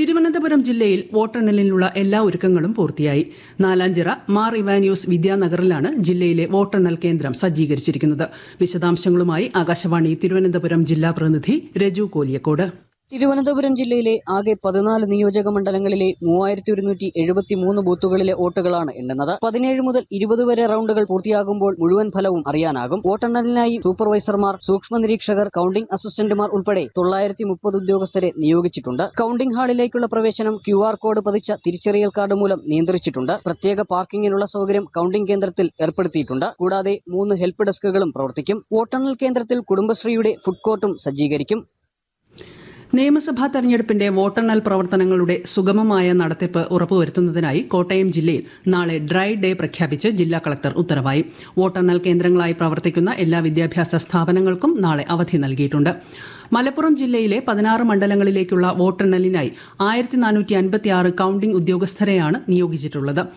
തിരുവനന്തപുരം ജില്ലയിൽ വോട്ടെണ്ണലിനുള്ള എല്ലാ ഒരുക്കങ്ങളും പൂർത്തിയായി നാലാഞ്ചിറ മാർ ഇവാനിയോസ് വിദ്യാനഗറിലാണ് ജില്ലയിലെ വോട്ടെണ്ണൽ കേന്ദ്രം സജ്ജീകരിച്ചിരിക്കുന്നത് വിശദാംശങ്ങളുമായി ആകാശവാണി തിരുവനന്തപുരം ജില്ലാ പ്രതിനിധി രജു കോലിയക്കോട് തിരുവനന്തപുരം ജില്ലയിലെ ആകെ പതിനാല് നിയോജക മണ്ഡലങ്ങളിലെ മൂവായിരത്തി ഒരുന്നൂറ്റി എഴുപത്തി മൂന്ന് ബൂത്തുകളിലെ വോട്ടുകളാണ് എണ്ണുന്നത് പതിനേഴ് മുതൽ ഇരുപത് വരെ റൗണ്ടുകൾ പൂർത്തിയാകുമ്പോൾ മുഴുവൻ ഫലവും അറിയാനാകും വോട്ടെണ്ണലിനായി സൂപ്പർവൈസർമാർ സൂക്ഷ്മ നിരീക്ഷകർ കൌണ്ടിംഗ് അസിസ്റ്റന്റുമാർ ഉൾപ്പെടെ തൊള്ളായിരത്തി മുപ്പത് ഉദ്യോഗസ്ഥരെ നിയോഗിച്ചിട്ടുണ്ട് കൌണ്ടിംഗ് ഹാളിലേക്കുള്ള പ്രവേശനം ക്യു ആർ കോഡ് പതിച്ച തിരിച്ചറിയൽ കാർഡ് മൂലം നിയന്ത്രിച്ചിട്ടുണ്ട് പ്രത്യേക പാർക്കിങ്ങിനുള്ള സൗകര്യം കൌണ്ടിംഗ് കേന്ദ്രത്തിൽ ഏർപ്പെടുത്തിയിട്ടുണ്ട് കൂടാതെ മൂന്ന് ഹെൽപ്പ് ഡെസ്കുകളും പ്രവർത്തിക്കും വോട്ടെണ്ണൽ കേന്ദ്രത്തിൽ കുടുംബശ്രീയുടെ ഫുഡ് കോർട്ടും സജ്ജീകരിക്കും നിയമസഭാ തെരഞ്ഞെടുപ്പിന്റെ വോട്ടെണ്ണൽ പ്രവർത്തനങ്ങളുടെ സുഗമമായ നടത്തിപ്പ് ഉറപ്പുവരുത്തുന്നതിനായി കോട്ടയം ജില്ലയിൽ നാളെ ഡ്രൈ ഡേ പ്രഖ്യാപിച്ച് ജില്ലാ കളക്ടർ ഉത്തരവായി വോട്ടെണ്ണൽ കേന്ദ്രങ്ങളായി പ്രവർത്തിക്കുന്ന എല്ലാ വിദ്യാഭ്യാസ സ്ഥാപനങ്ങൾക്കും നാളെ അവധി നൽകിയിട്ടുണ്ട് മലപ്പുറം ജില്ലയിലെ പതിനാറ് മണ്ഡലങ്ങളിലേക്കുള്ള വോട്ടെണ്ണലിനായി ആയിരത്തി നാനൂറ്റി അൻപത്തിയാറ് കൌണ്ടിംഗ് ഉദ്യോഗസ്ഥരെയാണ് നിയോഗിച്ചിട്ടുള്ളത്